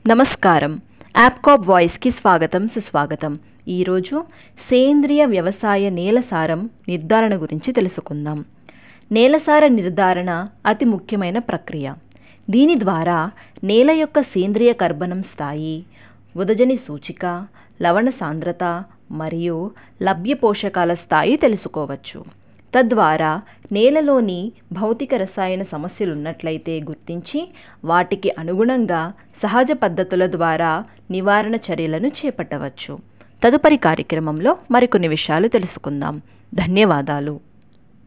నమస్కారం యాప్కాప్ వాయిస్కి స్వాగతం సుస్వాగతం ఈరోజు సేంద్రియ వ్యవసాయ నేలసారం నిర్ధారణ గురించి తెలుసుకుందాం నేలసార నిర్ధారణ అతి ముఖ్యమైన ప్రక్రియ దీని ద్వారా నేల యొక్క సేంద్రియ కర్బనం స్థాయి ఉదజని సూచిక లవణ సాంద్రత మరియు లభ్య పోషకాల స్థాయి తెలుసుకోవచ్చు తద్వారా నేలలోని భౌతిక రసాయన సమస్యలు ఉన్నట్లయితే గుర్తించి వాటికి అనుగుణంగా సహజ పద్ధతుల ద్వారా నివారణ చర్యలను చేపట్టవచ్చు తదుపరి కార్యక్రమంలో మరికొన్ని విషయాలు తెలుసుకుందాం ధన్యవాదాలు